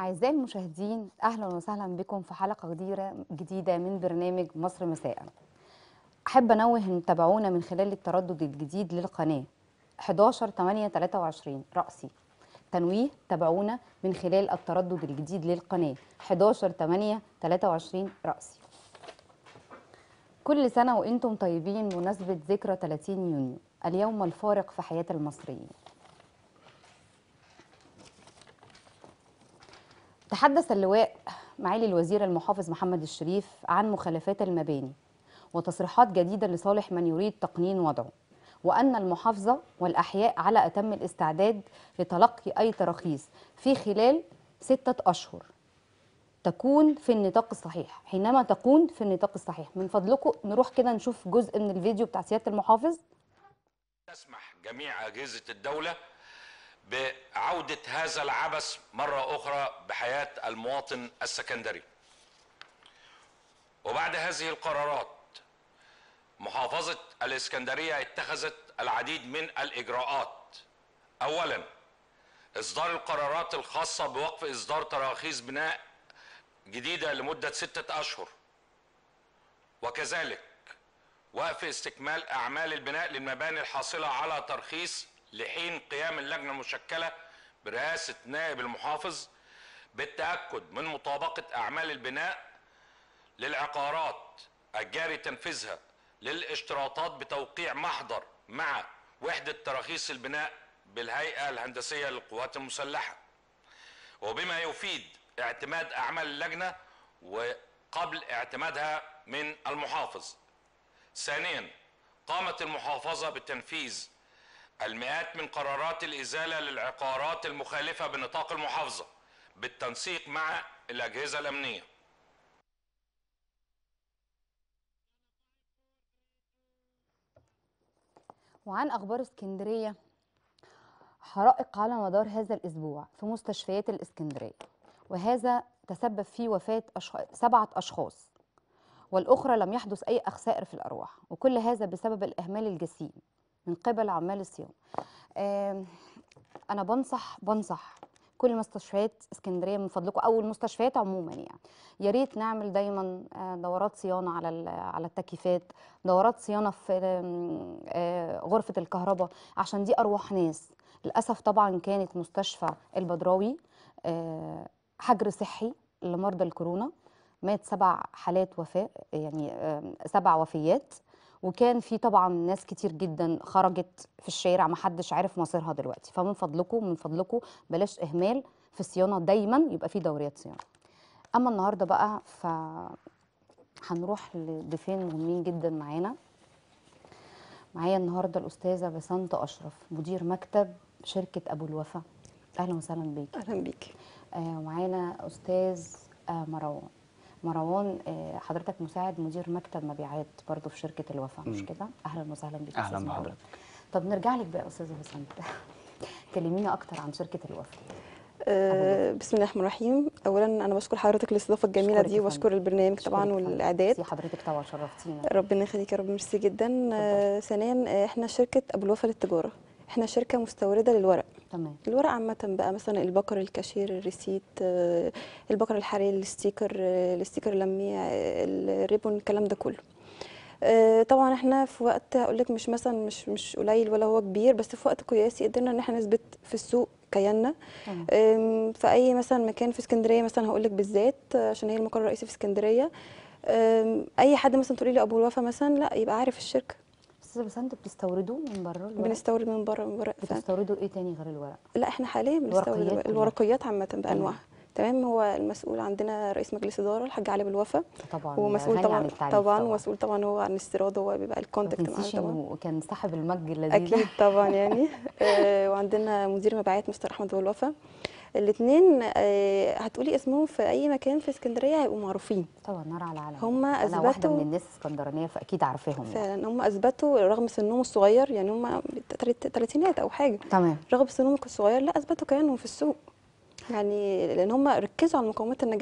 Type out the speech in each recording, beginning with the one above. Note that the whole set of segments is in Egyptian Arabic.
أعزائي المشاهدين أهلا وسهلا بكم في حلقة جديدة جديدة من برنامج مصر مساء أحب أنوه إن تابعونا من خلال التردد الجديد للقناة 11 8 23 رأسي تنويه تابعونا من خلال التردد الجديد للقناة 11 8 23 رأسي كل سنة وأنتم طيبين بمناسبة ذكرى 30 يونيو اليوم الفارق في حياة المصريين تحدث اللواء معالي الوزير المحافظ محمد الشريف عن مخالفات المباني وتصريحات جديدة لصالح من يريد تقنين وضعه وأن المحافظة والأحياء على أتم الاستعداد لتلقي أي تراخيص في خلال ستة أشهر تكون في النطاق الصحيح حينما تكون في النطاق الصحيح من فضلكم نروح كده نشوف جزء من الفيديو بتاع سيادة المحافظ تسمح جميع أجهزة الدولة بعودة هذا العبث مرة أخرى بحياة المواطن السكندري وبعد هذه القرارات محافظة الإسكندرية اتخذت العديد من الإجراءات أولا إصدار القرارات الخاصة بوقف إصدار تراخيص بناء جديدة لمدة ستة أشهر وكذلك وقف استكمال أعمال البناء للمباني الحاصلة على ترخيص لحين قيام اللجنة المشكلة برئاسة نائب المحافظ بالتأكد من مطابقة أعمال البناء للعقارات الجاري تنفيذها للاشتراطات بتوقيع محضر مع وحدة تراخيص البناء بالهيئة الهندسية للقوات المسلحة وبما يفيد اعتماد أعمال اللجنة وقبل اعتمادها من المحافظ ثانيا قامت المحافظة بتنفيذ المئات من قرارات الإزالة للعقارات المخالفة بنطاق المحافظة بالتنسيق مع الأجهزة الأمنية وعن أخبار اسكندرية حرائق على مدار هذا الأسبوع في مستشفيات الإسكندرية وهذا تسبب في وفاة أشخ... سبعة أشخاص والأخرى لم يحدث أي أخسائر في الأرواح وكل هذا بسبب الإهمال الجسيم من قبل عمال الصيانة آم، أنا بنصح بنصح كل مستشفيات اسكندريه من فضلكم او المستشفيات عموما يعني يا ريت نعمل دايما آه، دورات صيانه على ال- على التكييفات دورات صيانه في آم، آه، غرفه الكهرباء عشان دي ارواح ناس للاسف طبعا كانت مستشفى البدراوي آه، حجر صحي لمرضى الكورونا مات سبع حالات وفاه يعني آم، سبع وفيات وكان في طبعا ناس كتير جدا خرجت في الشارع ما حدش عارف مصيرها دلوقتي فمن فضلكم من فضلكم بلاش اهمال في الصيانه دايما يبقى في دوريات صيانه اما النهارده بقى ف هنروح لضيفين مهمين جدا معانا معايا النهارده الاستاذه بسنت اشرف مدير مكتب شركه ابو الوفا اهلا وسهلا بيك اهلا بيكي آه، ومعانا استاذ آه، مروان مروان آه، حضرتك مساعد مدير مكتب مبيعات برضو في شركه الوفا مش كده اهلا وسهلا بيك أهلاً أستاذ مروان. بحضرتك. طب نرجع لك بقى يا استاذه بسنت كلمينا اكتر عن شركه الوفا أه بسم الله الرحمن الرحيم اولا انا بشكر حضرتك الاستضافه الجميله أشكرك يا دي فندم. واشكر البرنامج طبعا أشكرك فندم. والاعداد ميرسي حضرتك طبعا شرفتينا ربنا يخليك يا رب ميرسي جدا آه، ثانيا آه، احنا شركه ابو الوفا للتجاره احنا شركه مستورده للورق تمام الورق عامة بقى مثلا البقر الكاشير الريسيت آه، البقر الحراري الستيكر آه، الستيكر اللميع آه، الريبون الكلام ده كله آه، طبعا احنا في وقت هقول لك مش مثلا مش مش قليل ولا هو كبير بس في وقت قياسي قدرنا ان احنا نثبت في السوق كياننا تمام أم، في اي مثلا مكان في اسكندريه مثلا هقول لك بالذات آه، عشان هي المقر الرئيسي في اسكندريه أم، اي حد مثلا تقولي لي ابو الوفا مثلا لا يبقى عارف الشركه استاذه بسنت بتستوردوا من بره الورق بنستورد من بره من ورق فعلا. بتستوردوا ايه تاني غير الورق لا احنا حاليا بنستورد الورقيات الورق- كلها. الورقيات عامه بانواعها تمام هو المسؤول عندنا رئيس مجلس اداره الحاج علي بالوفا طبعا هو مسؤول غني عن طبعا التعريف طبعا طبعا مسؤول طبعا هو عن الاستيراد هو بيبقى ما الكونتاكت معاه تنسيش طبعا انه كان صاحب المج اللذيذ اكيد طبعا يعني آه، وعندنا مدير مبيعات مستر احمد ابو الوفا الاثنين هتقولي اسمهم في اي مكان في اسكندريه هيبقوا معروفين طبعا نار على العالم هم انا واحده أثبتوا- من الناس اسكندرانيه فاكيد عارفاهم يعني. فعلا هم اثبتوا رغم سنهم الصغير يعني هم ثلاثينات او حاجه تمام رغم سنهم الصغير لا اثبتوا كيانهم في السوق يعني لان هم ركزوا على مقومات النجاح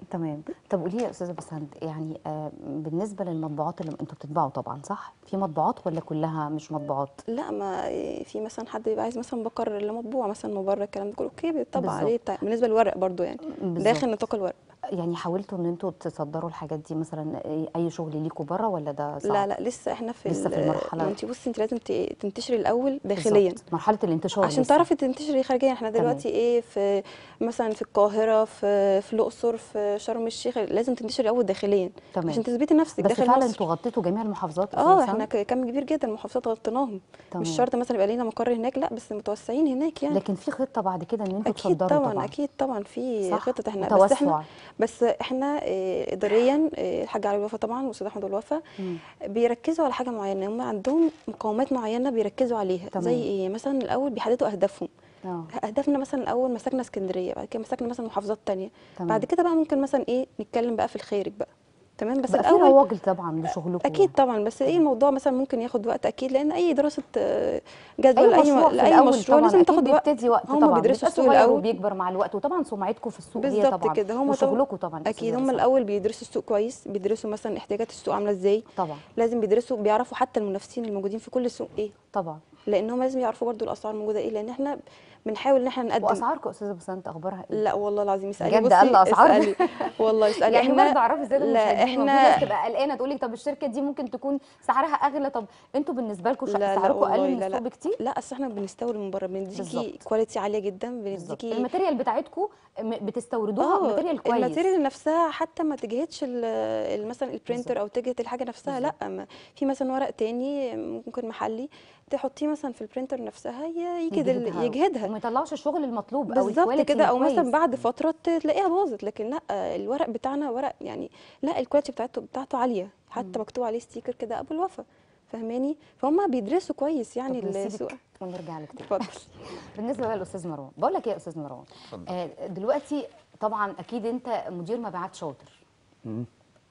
تمام طب قولي لي يا استاذه بسنت يعني آه بالنسبه للمطبوعات اللي انتوا بتطبعوا طبعا صح في مطبوعات ولا كلها مش مطبوعات لا ما في مثلا حد يبقى عايز مثلا بقر لمطبوع مثلا مبرر الكلام ده كله اوكي بيطبع بالظبط. عليه بتاع بالنسبه للورق برضو يعني بالظبط. داخل نطاق الورق يعني حاولتوا ان انتوا تصدروا الحاجات دي مثلا اي شغل ليكوا بره ولا ده صعب لا لا لسه احنا في لسه في ال- المرحلة. ما انت بصي انت لازم ت- تنتشري الاول داخليا بالظبط. مرحله الانتشار عشان لسه. تعرفي تنتشري خارجيا احنا تمام. دلوقتي ايه في مثلا في القاهره في في الاقصر في شرم الشيخ لازم تنتشري الاول داخليا تمام. عشان تثبتي نفسك بس داخل فعلا مصر انتوا غطيتوا جميع المحافظات يا اه أستاذة احنا سند؟ ك- كم كبير جدا المحافظات غطيناهم تمام. مش شرط مثلا يبقى لينا مقر هناك لا بس متوسعين هناك يعني لكن في خطه بعد كده ان انتوا اكيد تصدروا طبعا, طبعا اكيد طبعا في صح؟ خطه احنا بس وتوسع. احنا بس احنا اه، اداريا اه، الحاج علي الوفا طبعا والاستاذ احمد الوفا مم. بيركزوا على حاجه معينه هم عندهم مقاومات معينه بيركزوا عليها تمام. زي ايه مثلا الاول بيحددوا اهدافهم اه اهدافنا مثلا الاول مسكنا اسكندريه بعد كده مسكنا مثلا محافظات تانية تمام. بعد كده بقى ممكن مثلا ايه نتكلم بقى في الخارج بقى تمام بس بقى في الاول رواج طبعا لشغلكم اكيد طبعا بس ايه الموضوع مثلا ممكن ياخد وقت اكيد لان اي دراسه آه، جدول اي اي مشروع م- في لاي الأول مشروع طبعا لازم أكيد تاخد وقت بيبتدي وقت هم طبعا بيدرسوا بيبقى السوق صغير الاول وبيكبر مع الوقت وطبعا سمعتكم في السوق هي بالظبط طبعا كده هم وشغلكم طبعا اكيد أستاذة هم بسنت. الاول بيدرسوا السوق كويس بيدرسوا مثلا احتياجات السوق عامله ازاي طبعا لازم بيدرسوا بيعرفوا حتى المنافسين الموجودين في كل سوق ايه طبعا لان هم لازم يعرفوا برضو الاسعار الموجوده ايه لان احنا بنحاول ان احنا نقدم واسعاركم يا استاذه بسنت اخبارها ايه لا والله العظيم اسالي بجد بصي قل أسعار؟ اسالي والله اسالي يعني احنا برضه اعرفي ازاي لا احنا في ناس احنا تبقى قلقانه تقول لك طب الشركه دي ممكن تكون سعرها اغلى طب انتوا بالنسبه لكم لا لا سعركم اقل والله من لا السوق لا بكتير لا اصل احنا بنستورد من بره بنديكي بالظبط. كواليتي عاليه جدا بالظبط بنديكي الماتيريال بتاعتكم بتستوردوها اه ماتيريال كويس الماتيريال نفسها حتى ما تجهدش ال- ال- مثلا البرينتر او تجهد الحاجه نفسها لا ما في مثلا ورق تاني ممكن محلي تحطيه مثلا في البرينتر نفسها ي- يجهد ال- يجهدها يجهدها وما يطلعش الشغل المطلوب او بالظبط الكواليتي كده او مثلا الكويس. بعد فتره ت- تلاقيها باظت لكن لا الورق بتاعنا ورق يعني لا الكواليتي بتاعته بتاعته عاليه حتى مكتوب عليه ستيكر كده ابو الوفا فاهماني فهم بيدرسوا كويس يعني طب نسيبك السوق ونرجع لك تاني اتفضل بالنسبه بقى للاستاذ مروان بقول لك ايه يا استاذ مروان آه دلوقتي طبعا اكيد انت مدير مبيعات شاطر مم.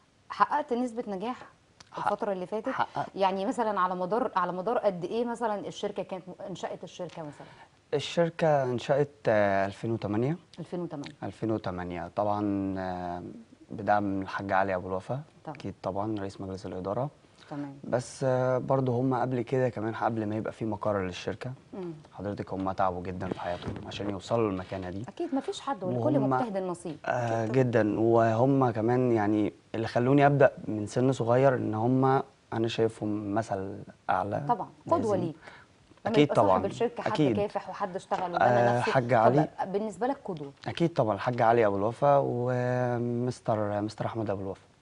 حققت نسبه نجاح الفتره اللي فاتت حققت. يعني مثلا على مدار على مدار قد ايه مثلا الشركه كانت انشات الشركه مثلا الشركة انشأت آه، 2008 2008 2008 طبعا آه، بدعم من الحاج علي أبو الوفا طبعا. أكيد طبعا رئيس مجلس الإدارة تمام بس آه، برضه هم قبل كده كمان قبل ما يبقى في مقر للشركة مم. حضرتك هم تعبوا جدا في حياتهم عشان يوصلوا للمكانة دي اكيد ما فيش حد ولكل وهم- مجتهد نصيب آه جدا وهم كمان يعني اللي خلوني ابدا من سن صغير ان هم انا شايفهم مثل اعلى طبعا قدوه لازم. ليك لما أكيد يبقى صاحب طبعا. الشركه حد أكيد. كافح وحد اشتغل وبنى آه، نفسه حاج علي. فبقى بالنسبه لك قدوه اكيد طبعا الحاج علي ابو الوفا ومستر مستر احمد ابو الوفا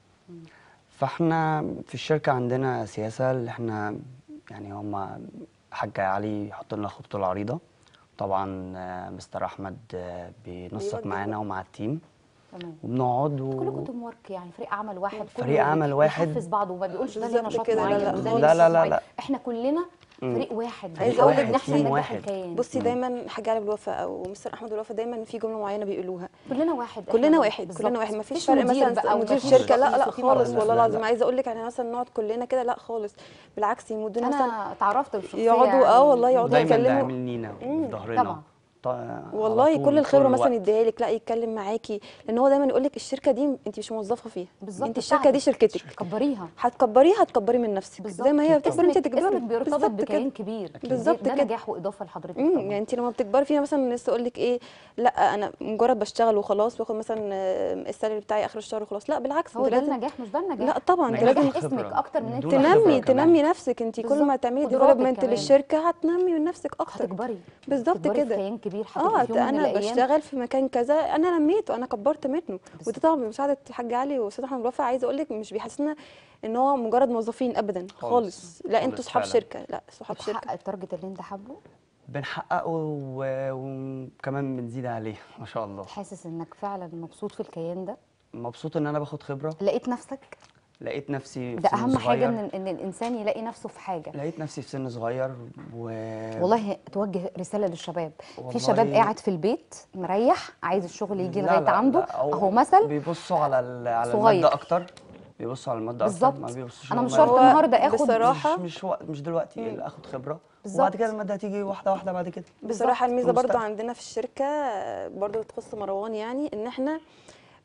فاحنا في الشركه عندنا سياسه اللي احنا يعني هم حاج علي يحط لنا الخطوط العريضه طبعا آه، مستر احمد آه، بينسق بيوجه معانا بقى. ومع التيم تمام وبنقعد و... كلكم تيم ورك يعني فريق عمل واحد كله فريق عمل واحد. بيحفز بعض وما بيقولش ده ليه بالظبط نشاط كده، لا، معين لا، وده خالص. ليه لا، لا، نشاط لا، معين. لا. احنا كلنا مم. فريق واحد عايزة فريق أقول واحد لك نحن تيم ننجح واحد. الكيان بصي مم. دايما حاج علي الوفا او مستر احمد الوفا دايما في جمله معينه بيقولوها كلنا واحد إحنا كلنا واحد بالظبط. كلنا واحد مفيش مفيش فرق مدير مثلا بقى مدير ومفيش شركه لا رئيس لا وفي خالص مرة. والله لا، العظيم لا. عايزه اقول لك يعني مثلا نقعد كلنا كده لا خالص بالعكس يمدونا مثلا انا اتعرفت بالشخصيه يقعدوا يعني اه والله يقعدوا دايما يتكلموا داعم لينا مم. في ظهرنا طبعا. ط- على والله طول كل الخبره طول مثلا الوقت. يديها لك لا يتكلم معاكي لان هو دايما يقول لك الشركه دي انت مش موظفه فيها بالظبط انت الشركه دي بتاعتك. شركتك كبريها هتكبريها هتكبري من نفسك بالظبط زي ما هي بتكبر انت اسمك تكبري اسمك بيرتبط بالظبط بكيان كده كبير بالظبط ده كده. نجاح واضافه لحضرتك امم طبعا يعني انت لما بتكبري فيها مثلا الناس تقول لك ايه لا انا مجرد بشتغل وخلاص واخد مثلا آه، السالري بتاعي اخر الشهر وخلاص لا بالعكس هو انت ده لازم النجاح مش ده النجاح لا طبعا انت نجاح لازم خبرة. اسمك اكتر من انت بدون خبرة تنمي كمان. تنمي نفسك انت كل ما بالظبط. تعملي قدراتك ديفلوبمنت كمان. للشركه هتنمي من نفسك اكتر هتكبري بالظبط هتكبري في كده. كيان كبير اه هتبقي في يوم من انا الايام بشتغل في مكان كذا انا نميته انا كبرت منه وده طبعا بمساعده الحاج علي واستاذ احمد رافع عايزه اقول لك مش بيحسسنا ان هو مجرد موظفين ابدا خالص. خالص لا انتوا خالص صحاب فعلا. شركه لا صحاب بتحقق شركه التارجت اللي انت حابه بنحققه و- وكمان بنزيد عليه ما شاء الله حاسس انك فعلا مبسوط في الكيان ده مبسوط ان انا باخد خبره لقيت نفسك لقيت نفسي في ده سن اهم حاجه صغير. ان ان الانسان يلاقي نفسه في حاجه لقيت نفسي في سن صغير و والله توجه رساله للشباب في والله- شباب قاعد في البيت مريح عايز الشغل يجي لا، لغايه لا، عنده لا، هو اهو مثل بيبصوا على ال- على صغير. الماده اكتر بيبصوا على الماده بالظبط. اكتر ما بيبصوش أنا إن مش هم- شرط هو النهارده اخد بصراحة مش مش وقت مش دلوقتي اخد خبره بالظبط. وبعد كده الماده هتيجي واحده واحده بعد كده بصراحه الميزه برضو المستقبل. عندنا في الشركه آه، برضو تخص مروان يعني ان احنا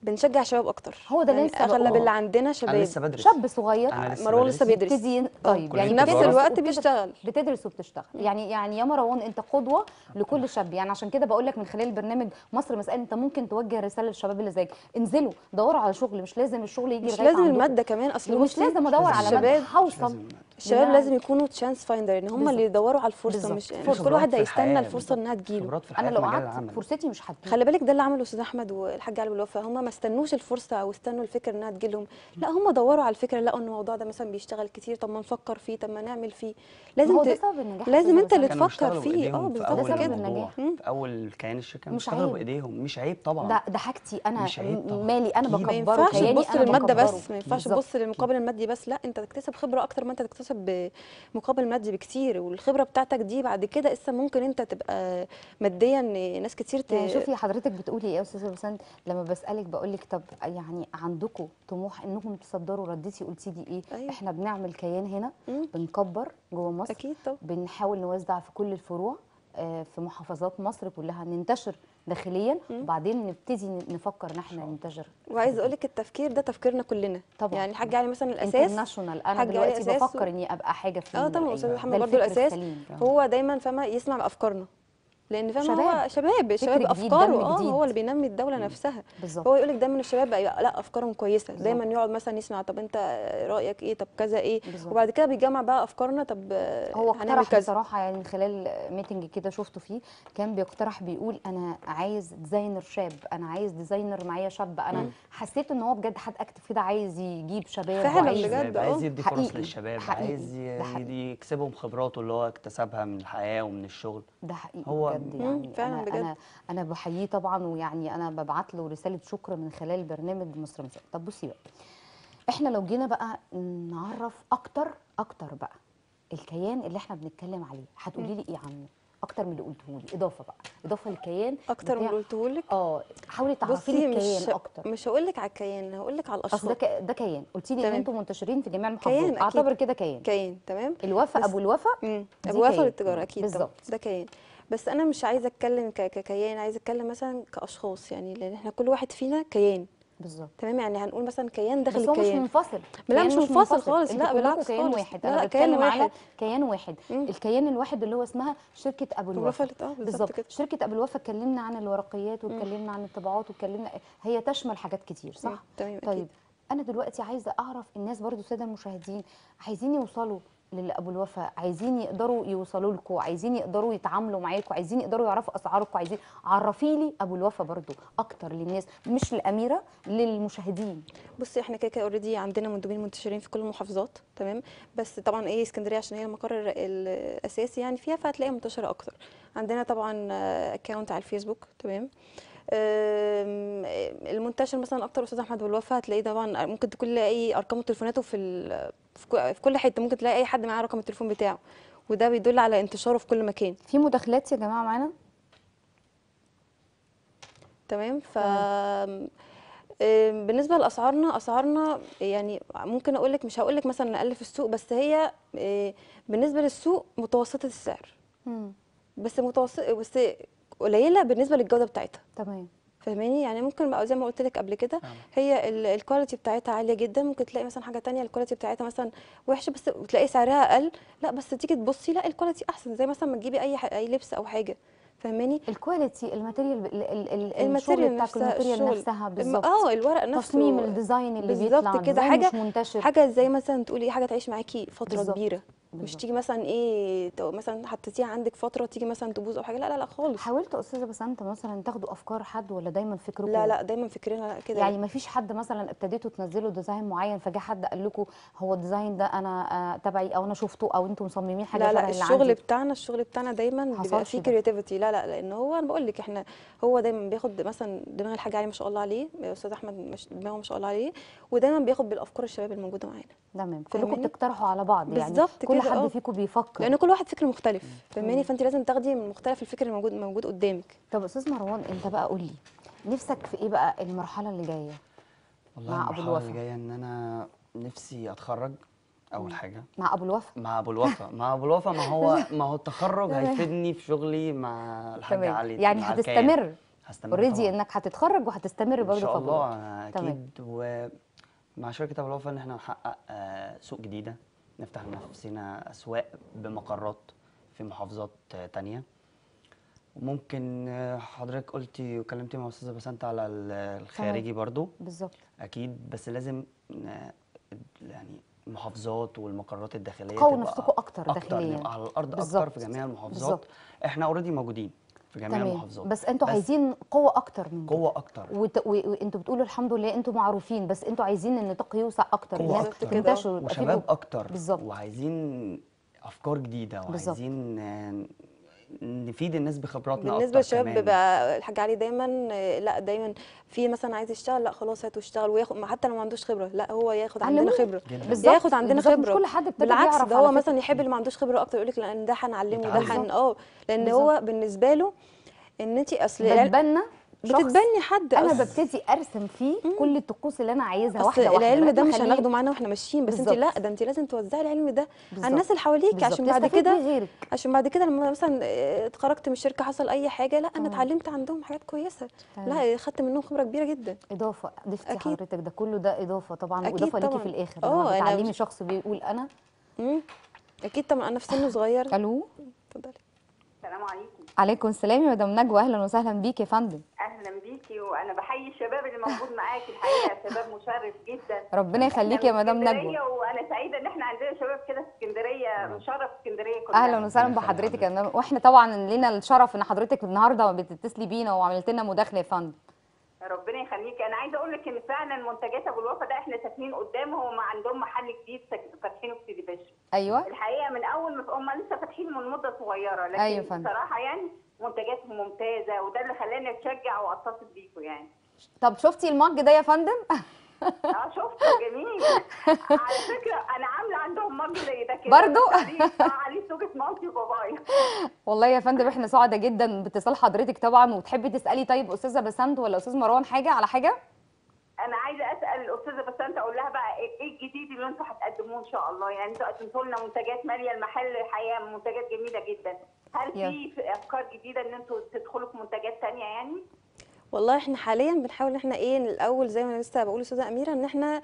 بنشجع شباب اكتر هو ده اللي يعني لسه اغلب بقوله. اللي عندنا انا شباب لسه بدرس شاب صغير انا لسه مروان بدرس. لسه بيدرس يبتدي ين- طيب كلية يعني في نفس بتدرس الوقت وبتدرس- بيشتغل بتدرس وبتشتغل يعني يعني يا مروان انت قدوه لكل شاب يعني عشان كده بقول لك من خلال البرنامج مصر مسألة انت ممكن توجه رساله للشباب اللي زيك انزلوا دوروا على شغل مش لازم الشغل يجي مش لغايه لازم عندكم. الماده كمان اصل ومش بصي، لازم ادور على ماده الشباب هوصل لازم- الشباب بمعنى- لازم يكونوا تشانس فايندر ان هم بالظبط. اللي يدوروا على الفرصه بالظبط. مش, مش فرصة. كل واحد خبرات في هيستنى الحياة. الفرصه انها تجيله خبرات في الحياه انا في لو مجال قعدت العمل فرصتي مش هتجيلي خلي بالك ده اللي عمله استاذ احمد والحاج علي بالوفا هم ما استنوش الفرصه او استنوا الفكره انها تجيلهم لا هم دوروا على الفكره لقوا ان الموضوع ده مثلا بيشتغل كتير طب ما نفكر فيه طب ما نعمل فيه ما لازم هو ده ت... سبب النجاح لازم انت اللي كانوا تفكر بيشتغلوا فيه بإيديهم اه في بالظبط أول سبب كده النجاح. الموضوع في اول كيان الشركه مش بيشتغلوا عيب. بايديهم مش عيب طبعا ده ده حاجتي انا مش عيب طبعا. مالي انا أكيد. ما بكبره ينفعش كياني تبص انا للماده بكبره. بس ما ينفعش بالظبط. تبص للمقابل المادي بس لا انت تكتسب خبره اكتر ما انت تكتسب مقابل مادي بكتير والخبره بتاعتك دي بعد كده لسه ممكن انت تبقى ماديا ناس كتير ت... يعني شوفي حضرتك بتقولي ايه يا استاذه بسنت لما بسالك بقول لك طب يعني عندكم طموح انكم تصدروا رديتي قلتي لي ايه أيوة. احنا بنعمل كيان هنا مم. بنكبر جوه مصر اكيد طبعا بنحاول نوزع في كل الفروع آه، في محافظات مصر كلها ننتشر داخليا وبعدين نبتدي نفكر ان احنا ننتشر وعايزه اقول لك التفكير ده تفكيرنا كلنا طبعا. يعني الحاج علي مثلا الاساس انترناشونال انا حاج علي دلوقتي أساس بفكر و- اني ابقى حاجه في اه يوم من طبعا الأيام. استاذ ده محمد برضو الفكر الاساس السليم. هو دايما فاهمه يسمع افكارنا لان فاهمه هو شباب. شباب الشباب جديد، افكاره دم اه جديد. هو اللي بينمي الدوله نفسها بالظبط هو يقول لك دايما الشباب بقى لا افكارهم كويسه بالظبط. دايما يقعد مثلا يسمع طب انت رايك ايه طب كذا ايه بالظبط. وبعد كده بيجمع بقى افكارنا طب آه، هو هنعمل اقترح كذا بصراحه يعني من خلال ميتنج كده شفته فيه كان بيقترح بيقول انا عايز ديزاينر شاب انا عايز ديزاينر معايا شاب انا حسيت ان هو بجد حد اكتف كده عايز يجيب شباب فعلا وعايز بجد. الشباب، عايز اه. يدي فرص حقيقي، للشباب حقيقي، عايز ي- ده حقيقي. يدي- يكسبهم خبراته اللي هو اكتسبها من الحياه ومن الشغل ده حقيقي هو- بجد مم، يعني فعلا انا بجد. انا انا بحييه طبعا ويعني انا ببعت له رساله شكر من خلال برنامج مصر مساء طب بصي بقى احنا لو جينا بقى نعرف اكتر اكتر بقى الكيان اللي احنا بنتكلم عليه هتقولي لي ايه عنه اكتر من اللي قلته لي اضافه بقى اضافه للكيان اكتر من بتاع- اللي قلته لك اه حاولي تعرفي لي بصي الكيان مش اكتر مش هقول لك على الكيان هقول لك على اصل ده الاشخاص ك- ده كيان قلتي لي ان تمام. انتم منتشرين في جميع كيان المحافظات أكيد. اعتبر كده كيان كيان تمام الوفا بس- ابو الوفا امم دي ابو وفا كيان. للتجاره اكيد طبعا بالظبط. ده كيان بس انا مش عايزه اتكلم ك- ككيان عايزه اتكلم مثلا كاشخاص يعني لان احنا كل واحد فينا كيان بالظبط تمام يعني هنقول مثلا كيان داخل بس هو مش الكيان منفصل لا، كيان مش منفصل خالص، انتوا لا، كلكم بالعكس كيان خالص. واحد لا، انا لا، كيان بتكلم على واحد. كيان واحد مم. الكيان الواحد اللي هو اسمها شركه ابو أبو الوفا الوفا، اه، بالظبط بالظبط كده. شركه ابو الوفا اتكلمنا عن الورقيات واتكلمنا عن الطباعات واتكلمنا هي تشمل حاجات كتير مم، صح تمام، أكيد. طيب انا دلوقتي عايزه اعرف الناس برضو الساده المشاهدين عايزين يوصلوا لابو الوفا عايزين يقدروا يوصلوا لكم عايزين يقدروا يتعاملوا معاكم عايزين يقدروا يعرفوا اسعاركم عايزين عرفي لي ابو الوفا برضو اكتر للناس مش الاميره للمشاهدين بصي احنا كده كده اوريدي عندنا مندوبين منتشرين في كل المحافظات تمام بس طبعا ايه اسكندريه عشان هي المقر الر- الاساسي يعني فيها فهتلاقيها منتشره اكتر عندنا طبعا اكونت على الفيسبوك تمام أم، المنتشر مثلا اكتر استاذ احمد بالوفا هتلاقيه طبعا ممكن تكون تلاقي ارقام تليفوناته في ال- في كو- في كل حته ممكن تلاقي اي حد معاه رقم التليفون بتاعه وده بيدل على انتشاره في كل مكان في مداخلات يا جماعه معانا تمام ف آم، بالنسبه لاسعارنا اسعارنا يعني ممكن اقول لك مش هقول لك مثلا اقل في السوق بس هي آه، بالنسبه للسوق متوسطه السعر بس متوسط بس قليله بالنسبه للجوده بتاعتها تمام فاهماني يعني ممكن بقى زي ما قلت لك قبل كده فاهمك. هي ال- الكواليتي بتاعتها عاليه جدا ممكن تلاقي مثلا حاجه تانية الكواليتي بتاعتها مثلا وحشه بس وتلاقي سعرها اقل لا بس تيجي تبصي لا الكواليتي احسن زي مثلا ما تجيبي اي ح- اي لبس او حاجه فاهماني الكواليتي الماتيريال ال- ال- ال- الشغل الماتيريال بتاعك نفسها الماتيريال الشغل نفسها الم- بالظبط اه الورق نفسه تصميم الديزاين اللي بالظبط بيطلع كده ديزاين حاجه مش منتشر حاجه زي مثلا تقولي حاجه تعيش معاكي فتره بالظبط. كبيره مش بالظبط. تيجي مثلا ايه تو- مثلا حطيتيها عندك فتره تيجي مثلا تبوظ او حاجه لا لا لا خالص حاولتوا استاذه بسنت مثلا تاخدوا افكار حد ولا دايما فكركم لا لا دايما فكرنا كده يعني ما فيش حد مثلا ابتديتوا تنزلوا ديزاين معين فجاء حد قال لكم هو الديزاين ده انا آه، تبعي او انا شفته او انتم مصممين حاجه لا شبه لا اللي الشغل عندي بتاعنا الشغل بتاعنا دايما بيبقى حصلش فيه ده. كرياتيفيتي لا لا لان هو انا بقول لك احنا هو دايما بياخد مثلا دماغ الحاج علي ما شاء الله عليه استاذ احمد مش دماغه ما شاء الله عليه ودايما بياخد بالافكار الشباب الموجوده معانا تمام كلكم فاهماني؟ بتقترحوا على بعض يعني بالظبط كل كده، حد اه. فيكم بيفكر لان كل واحد فكر مختلف فاهماني فانت لازم تاخدي من مختلف الفكر الموجود موجود قدامك طب استاذ مروان انت بقى قول لي نفسك في ايه بقى المرحله اللي جايه والله مع أبو المرحله الوفا. اللي جايه ان انا نفسي اتخرج اول حاجه مع ابو الوفا مع ابو الوفا مع ابو الوفا ما هو ما هو التخرج تمام. هيفيدني في شغلي مع الحاج تمام. علي يعني مع الكيان. هتستمر هستمر اوريدي طبعاً. انك هتتخرج وهتستمر ان برضه شاء في الله أبو أنا تمام. اكيد ومع شركه ابو الوفا ان احنا نحقق آه، سوق جديده نفتح لنفسنا اسواق بمقرات في محافظات آه، تانية وممكن آه، حضرتك قلتي وكلمتي مع استاذه بسنت على ال- الخارجي برضو بالظبط اكيد بس لازم ن- يعني المحافظات والمقرات الداخليه قووا تبقى نفسكم أكتر اكتر داخلياً. نبقى على الارض اكتر بالظبط. في جميع المحافظات بالظبط. احنا اوريدي موجودين في جميع تمام المحافظات بس انتوا عايزين قوه اكتر من كده. قوه اكتر وت... و... وانتوا بتقولوا الحمد لله انتوا معروفين بس انتوا عايزين النطاق يوسع اكتر قوة الناس أكتر. تنتشر يبقى في وشباب جو- اكتر بالظبط وعايزين افكار جديده بالظبط. وعايزين آه، نفيد الناس بخبراتنا بالنسبه اكتر للشباب كمان. بيبقى الحاج علي دايما آه، لا دايما في مثلا عايز يشتغل لا خلاص هاتوا اشتغل وياخد ما حتى لو ما عندوش خبره لا هو ياخد عندنا علموه. خبره جدا. بالظبط ياخد عندنا بالظبط. مش خبره كل حد ابتدى بالعكس بيعرف ده على هو فكرة. مثلا يحب اللي ما عندوش خبره اكتر يقول لك لان ده هنعلمه ده يتعلم. هن اه لان بالظبط. هو بالنسبه له ان انت اصل العلم- بتبنى شخص بتتبني حد انا أصل- ببتدي ارسم فيه كل الطقوس اللي انا عايزها اصل واحده واحده العلم لغاية ده ما مش أخليه- هناخده معانا واحنا ماشيين بس انت بالظبط. لا ده انت لازم توزعي العلم ده بالظبط. على الناس اللي حواليك بالظبط. عشان بعد تستفيد كده بيه غيرك عشان بعد كده لما مثلا آه، اتخرجت من الشركه حصل اي حاجه لا انا تمام. اتعلمت عندهم حاجات كويسه تمام. لا خدت منهم خبره كبيره جدا اضافه ضفتي أكيد. حضرتك ده كله ده اضافه طبعا أكيد واضافه ليكي طبعاً. في الاخر آه، لما أنا بتعلمي مش- شخص بيقول انا مم. اكيد طبعا انا في سن صغير الو اتفضلي السلام عليكم عليكم السلام يا مدام نجوى اهلا وسهلا بيك يا فندم اهلا بيكي وانا بحيي الشباب اللي موجود معاكي الحقيقه شباب مشرف جدا ربنا يخليك يا إحنا من مدام اسكندرية نجوى وانا سعيده ان احنا عندنا شباب كده في اسكندريه مشرف اسكندريه كلها اهلا وسهلا ربنا يخلي بحضرتك يا مدام واحنا طبعا لينا الشرف ان حضرتك النهارده بتتصلي بينا وعملت لنا مداخله يا فندم ربنا يخليكي انا عايزه اقول لك ان فعلا منتجات ابو الوفا ده احنا ساكنين قدامه هم عندهم محل جديد ساك- فاتحينه في سيدي بشر ايوه الحقيقه من اول ما هم لسه فاتحين من مده صغيره لكن أيوة فندم. بصراحه يعني منتجاتهم ممتازه وده اللي خلاني اتشجع واتصل بيكم يعني طب شفتي المج ده يا فندم اه شفته جميل على فكره انا عامله عندهم مج زي ده كده برضو؟ بس عليه آه، عليه صوره مامتي وبابايا والله يا فندم احنا سعداء جدا باتصال حضرتك طبعا وتحبي تسالي طيب استاذه بسنت ولا استاذ مروان حاجه على حاجه انا عايزه اسال الاستاذه بسنت اقول لها بقى ايه إيه الجديد اللي انتوا هتقدموه ان شاء الله يعني انتوا قدمتوا لنا منتجات ماليه المحل الحقيقه منتجات جميله جدا هل يا. في في افكار جديده ان انتوا تدخلوا في منتجات تانية يعني والله احنا حاليا بنحاول ان احنا ايه الاول زي ما انا لسه بقول استاذه اميره ان احنا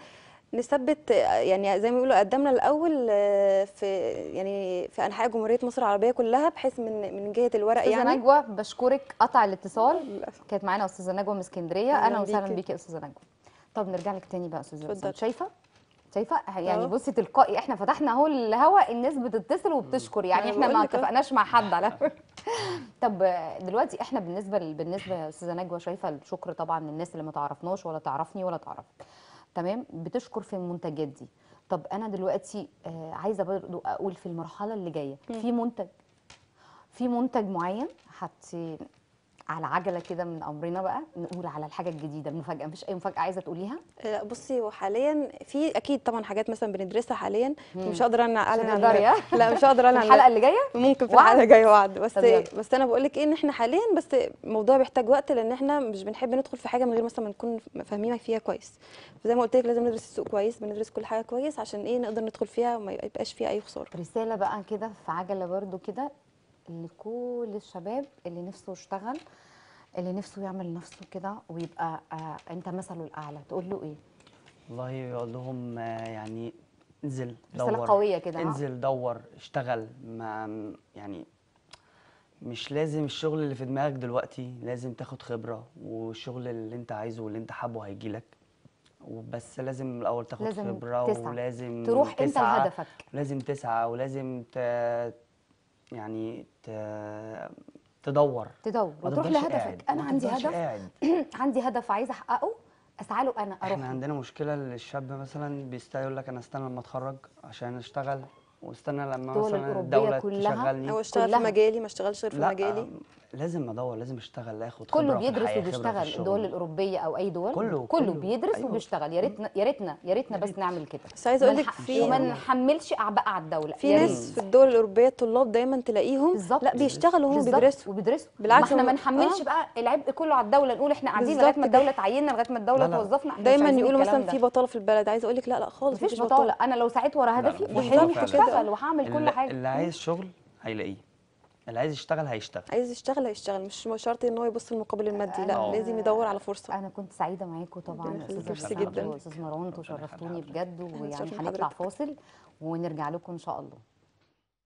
نثبت آه، يعني زي ما بيقولوا قدمنا الاول آه، في يعني في انحاء جمهوريه مصر العربيه كلها بحيث من من جهه الورق استاذه يعني نجوى بشكرك قطع الاتصال للأسف. كانت معانا استاذه نجوى من اسكندريه أهلاً اهلا وسهلا بيكي. بيكي يا استاذه نجوى طب نرجع لك تاني بقى استاذه اتفضلي. بسنت شايفه شايفه يعني أهو. بصي تلقائي احنا فتحنا اهو الهوا الناس بتتصل وبتشكر يعني أنا احنا ما بقول لك أهو. اتفقناش مع حد على طب دلوقتي احنا بالنسبه ل- بالنسبه يا استاذه نجوى شايفه الشكر طبعا للناس اللي ما تعرفناش ولا تعرفني ولا تعرفك تمام بتشكر في المنتجات دي طب انا دلوقتي آه عايزه برضو اقول في المرحله اللي جايه في منتج في منتج معين حت على عجله كده من امرنا بقى نقول على الحاجه الجديده المفاجاه مفيش اي مفاجاه عايزه تقوليها لا بصي وحاليا في اكيد طبعا حاجات مثلا بندرسها حاليا مش هقدر انا اعلن عن هتقدري، ها؟ لا مش هقدر اعلن في عن الحلقه اللي جايه ممكن في وعد؟ الحلقه الجايه وعد بس طب يلا. بس انا بقول لك ايه ان احنا حاليا بس الموضوع بيحتاج وقت لان احنا مش بنحب ندخل في حاجه من غير مثلا ما نكون فاهمين فيها كويس زي ما قلت لك لازم ندرس السوق كويس بندرس كل حاجه كويس عشان ايه نقدر ندخل فيها وما يبقاش فيها اي خساره رساله بقى كده في عجله برضو كده لكل الشباب اللي نفسه يشتغل اللي نفسه يعمل نفسه كده ويبقى آه انت مثله الاعلى تقول له ايه والله اقول لهم آه، يعني انزل رسالة دور قوية كده، ها؟ انزل دور اشتغل ما يعني مش لازم الشغل اللي في دماغك دلوقتي لازم تاخد خبرة والشغل اللي انت عايزه واللي انت حابه هيجيلك وبس لازم الاول تاخد لازم خبرة تسعى. ولازم تروح انت تسعى لهدفك لازم تسعى ولازم ت... يعني ت... تدور تدور ما وتروح تفضلش لهدفك قاعد. انا ما عندي تفضلش هدف قاعد. عندي هدف عايزه احققه اسعى له انا اروح احنا له. عندنا مشكله الشاب مثلا بيستنى يقول لك انا استنى لما اتخرج عشان اشتغل واستنى لما الدول مثلا الأوروبية الدوله كلها تشغلني او اشتغل في كلها. مجالي ما اشتغلش غير في لا مجالي لازم ادور لازم اشتغل اخد كله خبرة في بيدرس الحياة، خبرة في وبيشتغل الشغل. الدول الاوروبيه او اي دول كله- كله كله. بيدرس أيوة. وبيشتغل يا ريتنا يا ريتنا يا ريتنا بس نعمل كده بس عايزه اقول ما لك نح- في وما نحملش اعباء على الدوله في يا ناس ريت. في الدول الاوروبيه الطلاب دايما تلاقيهم بالظبط. لا بيشتغلوا وهم بالظبط، بيدرسوا وبيدرسوا بالعكس ما احنا ما هم- نحملش آه. بقى العبء كله على الدوله نقول احنا قاعدين بالظبط لغايه ما كده. الدوله تعيننا لغايه ما الدوله لا، لا. توظفنا احنا مش دايما عايزين يقولوا الكلام مثلا ده. في بطاله في البلد عايزه اقول لك لا لا خالص مفيش بطاله انا لو سعيت ورا لا، هدفي مفيش وحلمي بطالة فعلا. هشتغل وهعمل كل اللي, حاجه اللي عايز شغل هيلاقيه اللي عايز يشتغل هيشتغل عايز يشتغل هيشتغل مش مش شرط ان هو يبص للمقابل المادي لا آه. لازم يدور على فرصه انا كنت سعيده معاكم طبعا ربنا استاذه يخليك، شرف ميرسي جدا. واستاذ مروان انتوا ربنا يخلي شرفتوني حضرتك. بجد ويعني شرف هنطلع حضرتك. فاصل ونرجع لكم ان شاء الله